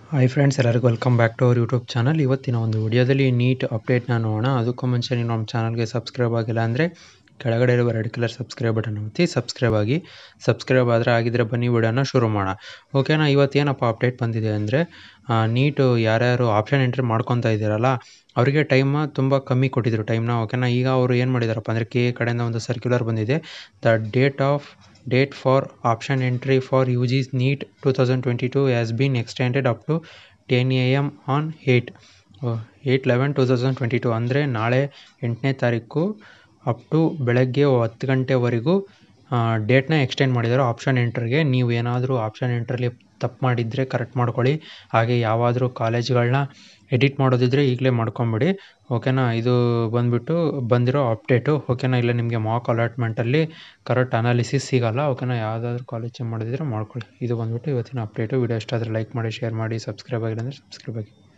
hi friends ಎಲ್ಲರಿಗೂ welcome back to our YouTube channel ಇವತ್ತಿನ ಒಂದು ವಿಡಿಯೋದಲ್ಲಿ ನೀಟ್ ಅಪ್ಡೇಟ್ನ ನೋಡೋಣ ಅದಕ್ಕೂ ಮುಂಚೆ ನೀವು ನಮ್ಮ ಚಾನಲ್ಗೆ ಸಬ್ಸ್ಕ್ರೈಬ್ ಆಗಿಲ್ಲ ಅಂದರೆ ಕೆಳಗಡೆ ಇರುವ ರೆಡ್ ಕಲರ್ ಸಬ್ಸ್ಕ್ರೈಬ್ ಬಟನ್ ಒತ್ತಿ ಸಬ್ಸ್ಕ್ರೈಬ್ ಆಗಿ ಸಬ್ಸ್ಕ್ರೈಬ್ ಆದರೆ ಆಗಿದ್ರೆ ಬನ್ನಿ ವಿಡಿಯೋನ ಶುರು ಮಾಡೋಣ ಓಕೆನಾ ಇವತ್ತೇನಪ್ಪ ಅಪ್ಡೇಟ್ ಬಂದಿದೆ ಅಂದರೆ ನೀಟು ಯಾರ್ಯಾರು ಆಪ್ಷನ್ ಎಂಟ್ರಿ ಮಾಡ್ಕೊತಾ ಇದ್ದೀರಲ್ಲ ಅವರಿಗೆ ಟೈಮ್ ತುಂಬ ಕಮ್ಮಿ ಕೊಟ್ಟಿದ್ರು ಟೈಮ್ನ ಓಕೆನಾ ಈಗ ಅವರು ಏನು ಮಾಡಿದಾರಪ್ಪ ಅಂದರೆ ಕೆ ಎ ಕಡೆಯಿಂದ ಒಂದು ಸರ್ಕ್ಯುಲರ್ ಬಂದಿದೆ the date of date for option entry for U G NEET two thousand twenty two has been extended up to ten A M on eight eight eleven two thousand twenty two ಅಂದರೆ ನಾಳೆ ಎಂಟನೇ ತಾರೀಕು up to ಬೆಳಗ್ಗೆ ಹತ್ತು ಗಂಟೆವರೆಗೂ ಡೇಟ್ನ extend ಮಾಡಿದ್ದಾರೆ option ಎಂಟ್ರಿಗೆ ನೀವು ಏನಾದರೂ ಆಪ್ಷನ್ ಎಂಟ್ರಲ್ಲಿ ತಪ್ಪು ಮಾಡಿದರೆ ಕರೆಕ್ಟ್ ಮಾಡ್ಕೊಳ್ಳಿ ಹಾಗೆ ಯಾವಾದರೂ ಕಾಲೇಜ್ಗಳನ್ನ ಎಡಿಟ್ ಮಾಡೋದಿದ್ರೆ ಈಗಲೇ ಮಾಡ್ಕೊಂಬಿಡಿ ಓಕೆನಾ ಇದು ಬಂದುಬಿಟ್ಟು ಬಂದಿರೋ ಅಪ್ಡೇಟು ಓಕೆನಾ ಇಲ್ಲ ನಿಮಗೆ ಮಾಕ್ ಅಲಾಟ್ಮೆಂಟಲ್ಲಿ ಕರೆಕ್ಟ್ ಅನಾಲಿಸಿಸ್ ಸಿಗೋಲ್ಲ ಓಕೆನಾ ಯಾವುದಾದ್ರೂ ಕಾಲೇಜ್ ಚೇಂಜ್ ಮಾಡೋದಿದ್ರೆ ಮಾಡ್ಕೊಳ್ಳಿ ಇದು ಬಂದುಬಿಟ್ಟು ಇವತ್ತಿನ ಅಪ್ಡೇಟು ವಿಡಿಯೋ ಇಷ್ಟ ಆದರೆ ಲೈಕ್ ಮಾಡಿ ಶೇರ್ ಮಾಡಿ ಸಬ್ಸ್ಕ್ರೈಬ್ ಆಗಿಲ್ಲ ಅಂದರೆ ಸಬ್ಸ್ಕ್ರೈಬ್ ಆಗಿ